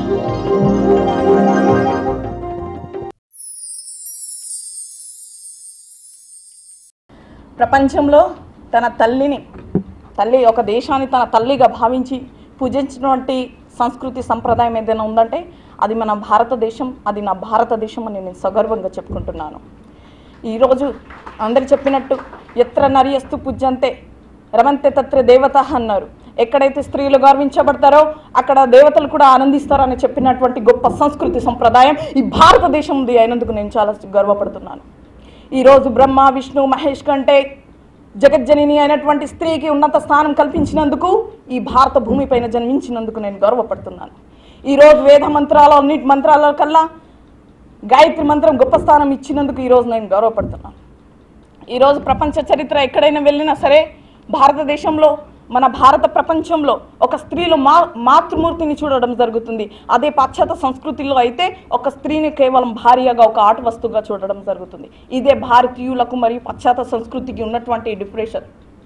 ప్రపంచంలో తన తల్లిని తల్లి ఒక దేశాన్ని తన తల్లిగా భావించి పూజించినటువంటి సంస్కృతి సంప్రదాయం ఏదైనా ఉందంటే అది మన భారతదేశం అది నా భారతదేశం అని నేను సగర్వంగా చెప్పుకుంటున్నాను ఈరోజు అందరు చెప్పినట్టు ఎత్ర నరియస్తు పూజ్యంతే రమంతే తత్ర దేవత అన్నారు ఎక్కడైతే స్త్రీలు గౌరవించబడతారో అక్కడ దేవతలు కూడా ఆనందిస్తారని చెప్పినటువంటి గొప్ప సంస్కృతి సంప్రదాయం ఈ భారతదేశం ఉంది అయినందుకు నేను చాలా గర్వపడుతున్నాను ఈరోజు బ్రహ్మ విష్ణు మహేష్ కంటే జగజ్జనని అయినటువంటి స్త్రీకి ఉన్నత స్థానం కల్పించినందుకు ఈ భారత భూమిపైన జన్మించినందుకు నేను గర్వపడుతున్నాను ఈరోజు వేద మంత్రాల అన్నిటి మంత్రాల కల్లా గాయత్రి మంత్రం గొప్ప స్థానం ఇచ్చినందుకు ఈరోజు నేను గర్వపడుతున్నాను ఈరోజు ప్రపంచ చరిత్ర ఎక్కడైనా వెళ్ళినా సరే భారతదేశంలో మన భారత ప్రపంచంలో ఒక స్త్రీలో మా మాతృమూర్తిని చూడడం జరుగుతుంది అదే పాశ్చాత్య సంస్కృతిలో అయితే ఒక స్త్రీని కేవలం భార్యగా ఒక ఆట వస్తువుగా చూడడం జరుగుతుంది ఇదే భారతీయులకు మరియు పాశ్చాత్య సంస్కృతికి ఉన్నటువంటి డిఫరెషన్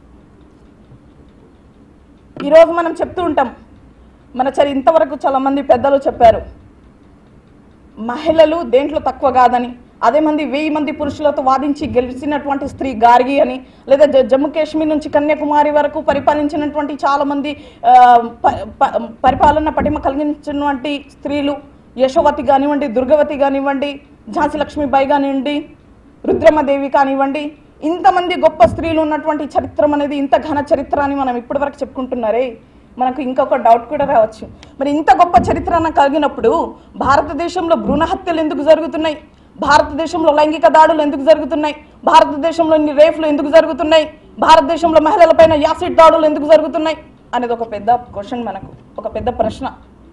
ఈరోజు మనం చెప్తూ ఉంటాం మన చరి ఇంతవరకు చాలా మంది పెద్దలు చెప్పారు మహిళలు దేంట్లో తక్కువ కాదని అదే మంది వెయ్యి మంది పురుషులతో వాదించి గెలిచినటువంటి స్త్రీ గార్గి అని లేదా జ- జమ్మూ కాశ్మీర్ నుంచి కన్యాకుమారి వరకు పరిపాలించినటువంటి చాలా మంది ఆ, ప- ప- పరిపాలన పటిమ కలిగించినటువంటి స్త్రీలు యశోవతి కానివ్వండి దుర్గవతి కానివ్వండి ఝాన్సీ లక్ష్మీబాయి కానివ్వండి రుద్రమదేవి కానివ్వండి ఇంతమంది గొప్ప స్త్రీలు ఉన్నటువంటి చరిత్రం అనేది ఇంత ఘన చరిత్ర అని మనం ఇప్పటివరకు చెప్పుకుంటున్నారే మనకు ఇంకొక డౌట్ కూడా రావచ్చు మరి ఇంత గొప్ప చరిత్ర కలిగినప్పుడు భారతదేశంలో భ్రూణ హత్యలు ఎందుకు జరుగుతున్నాయి భారతదేశంలో లైంగిక దాడులు ఎందుకు జరుగుతున్నాయి భారతదేశంలో ఇన్ని రేఫ్లు ఎందుకు జరుగుతున్నాయి భారతదేశంలో మహిళలపైన యాసిడ్ దాడులు ఎందుకు జరుగుతున్నాయి అనేది ఒక పెద్ద క్వశ్చన్ మనకు ఒక పెద్ద ప్రశ్న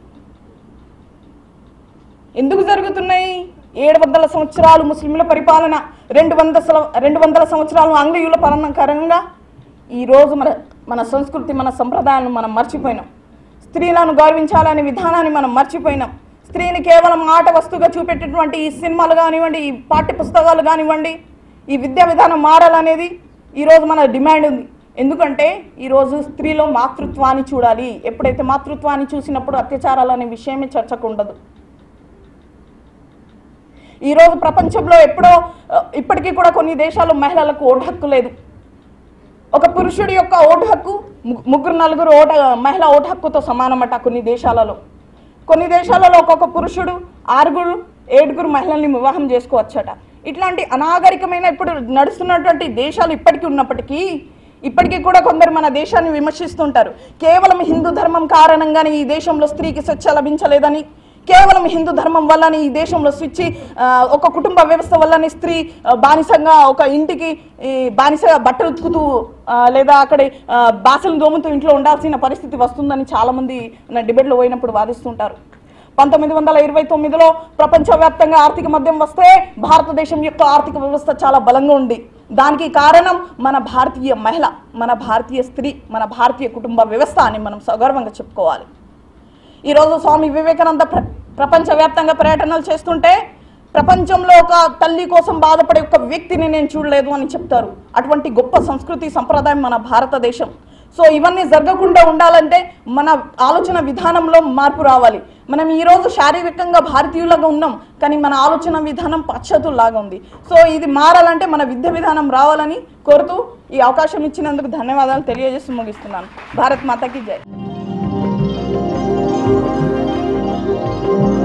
ఎందుకు జరుగుతున్నాయి ఏడు వందల సంవత్సరాలు ముస్లింల పరిపాలన రెండు వందల సల- రెండు వందల సంవత్సరాలు ఆంగ్లేయుల పాలన కారణంగా ఈరోజు మన మన సంస్కృతి మన సంప్రదాయాలను మనం మర్చిపోయినాం స్త్రీలను గౌరవించాలనే విధానాన్ని మనం మర్చిపోయినాం స్త్రీని కేవలం ఆట వస్తువుగా చూపెట్టేటువంటి ఈ సినిమాలు కానివ్వండి ఈ పాఠ్య పుస్తకాలు కానివ్వండి ఈ విద్యా విధానం మారాలనేది ఈరోజు మన డిమాండ్ ఉంది ఎందుకంటే ఈరోజు స్త్రీలో మాతృత్వాన్ని చూడాలి ఎప్పుడైతే మాతృత్వాన్ని చూసినప్పుడు అత్యాచారాలు అనే విషయమే చర్చకు ఉండదు ఈరోజు ప్రపంచంలో ఎప్పుడో ఆ, ఇప్పటికీ కూడా కొన్ని దేశాల్లో మహిళలకు ఓటు హక్కు లేదు ఒక పురుషుడి యొక్క ఓటు హక్కు ము- ముగ్గురు నలుగురు ఓట మహిళ ఓటు హక్కుతో సమానమట కొన్ని దేశాలలో కొన్ని దేశాలలో ఒక్కొక్క పురుషుడు ఆరుగురు ఏడుగురు మహిళల్ని వివాహం చేసుకోవచ్చట ఇట్లాంటి అనాగరికమైన ఇప్పుడు నడుస్తున్నటువంటి దేశాలు ఇప్పటికీ ఉన్నప్పటికీ ఇప్పటికీ కూడా కొందరు మన దేశాన్ని విమర్శిస్తుంటారు కేవలం హిందూ ధర్మం కారణంగానే ఈ దేశంలో స్త్రీకి స్వేచ్ఛ లభించలేదని కేవలం హిందూ ధర్మం వల్లనే ఈ దేశంలో స్విచ్ ఆ, ఒక కుటుంబ వ్యవస్థ వల్లనే స్త్రీ ఆ, బానిసంగా ఒక ఇంటికి ఈ, బానిసగా బట్టలు ఉతుకుతూ ఆ, లేదా అక్కడ ఆ, బాసలు దోముతూ ఇంట్లో ఉండాల్సిన పరిస్థితి వస్తుందని చాలామంది నా డిబేట్లో పోయినప్పుడు వాదిస్తుంటారు పంతొమ్మిది వందల ఇరవై తొమ్మిదిలో ప్రపంచవ్యాప్తంగా ఆర్థిక మద్యం వస్తే భారతదేశం యొక్క ఆర్థిక వ్యవస్థ చాలా బలంగా ఉంది దానికి కారణం మన భారతీయ మహిళ మన భారతీయ స్త్రీ మన భారతీయ కుటుంబ వ్యవస్థ అని మనం సగర్వంగా చెప్పుకోవాలి ఈరోజు స్వామి వివేకానంద ప్ర ప్రపంచవ్యాప్తంగా పర్యటనలు చేస్తుంటే ప్రపంచంలో ఒక తల్లి కోసం బాధపడే ఒక వ్యక్తిని నేను చూడలేదు అని చెప్తారు అటువంటి గొప్ప సంస్కృతి సంప్రదాయం మన భారతదేశం సో ఇవన్నీ జరగకుండా ఉండాలంటే మన ఆలోచన విధానంలో మార్పు రావాలి మనం ఈరోజు శారీరకంగా భారతీయులుగా ఉన్నాం కానీ మన ఆలోచన విధానం పాశ్చాత్యులాగా ఉంది సో ఇది మారాలంటే మన విద్య విధానం రావాలని కోరుతూ ఈ అవకాశం ఇచ్చినందుకు ధన్యవాదాలు తెలియజేస్తూ ముగిస్తున్నాను భారత్ మాతకి జై